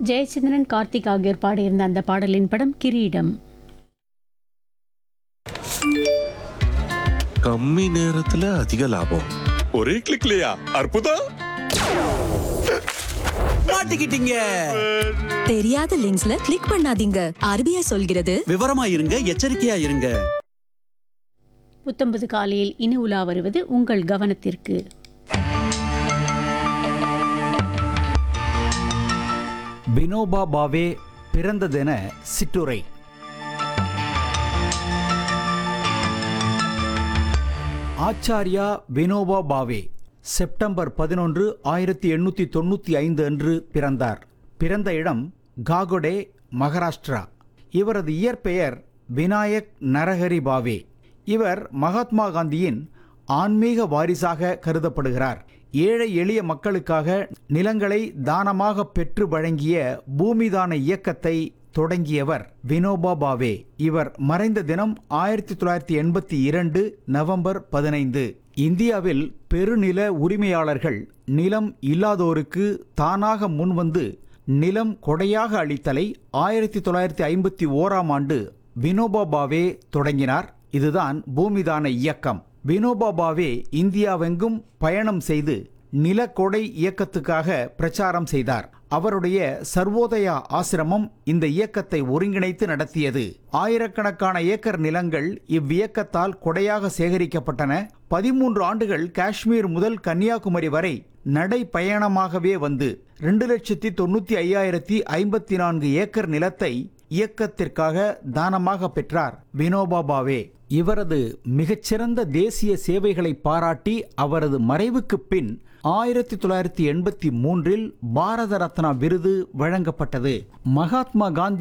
ஜெயச்சந்திரன் கார்த்திக் ஆகியோர் பாடியிருந்த அந்த பாடலின் படம் கிரீடம் கம்மி நேரத்துல அதிக லாபம் ஒரே கிளிக்லயா அற்புதம் மாட்டிக்கிட்டீங்க தெரியாத லிங்க்ஸ்ல கிளிக் பண்ணாதீங்க ஆர்பிஐ சொல்கிறது விவரமா இருங்க எச்சரிக்கையா இருங்க புத்தம்பது காலையில் இனி உலா வருவது உங்கள் கவனத்திற்கு வினோபா பாவே பிறந்ததென சிற்றுரை ஆச்சாரியா வினோபா பாவே செப்டம்பர் பதினொன்று ஆயிரத்தி எண்ணூற்றி தொண்ணூற்றி ஐந்து அன்று பிறந்தார் பிறந்த இடம் காகொடே மகாராஷ்டிரா இவரது இயற்பெயர் வினாயக் நரஹரி பாவே இவர் மகாத்மா காந்தியின் ஆன்மீக வாரிசாக கருதப்படுகிறார் ஏழை எளிய மக்களுக்காக நிலங்களை தானமாக பெற்று வழங்கிய பூமிதான இயக்கத்தை தொடங்கியவர் வினோபா பாவே இவர் மறைந்த தினம் ஆயிரத்தி தொள்ளாயிரத்தி எண்பத்தி இரண்டு நவம்பர் பதினைந்து இந்தியாவில் பெருநில உரிமையாளர்கள் நிலம் இல்லாதோருக்கு தானாக முன்வந்து நிலம் கொடையாக அளித்தலை ஆயிரத்தி தொள்ளாயிரத்தி ஐம்பத்தி ஓராம் ஆண்டு வினோபா பாவே தொடங்கினார் இதுதான் பூமிதான இயக்கம் வினோபா பாவே இந்தியாவெங்கும் பயணம் செய்து நிலக்கொடை இயக்கத்துக்காக பிரச்சாரம் செய்தார் அவருடைய சர்வோதயா ஆசிரமம் இந்த இயக்கத்தை ஒருங்கிணைத்து நடத்தியது ஆயிரக்கணக்கான ஏக்கர் நிலங்கள் இவ்வியக்கத்தால் கொடையாக சேகரிக்கப்பட்டன பதிமூன்று ஆண்டுகள் காஷ்மீர் முதல் கன்னியாகுமரி வரை நடைப்பயணமாகவே வந்து ரெண்டு லட்சத்தி தொண்ணூத்தி ஐயாயிரத்தி ஐம்பத்தி நான்கு ஏக்கர் நிலத்தை இயக்கத்திற்காக தானமாக பெற்றார் வினோபா பாவே இவரது மிகச்சிறந்த தேசிய சேவைகளை பாராட்டி அவரது மறைவுக்குப் பின் ஆயிரத்தி தொள்ளாயிரத்தி எண்பத்தி மூன்றில் பாரத ரத்னா விருது வழங்கப்பட்டது மகாத்மா காந்தி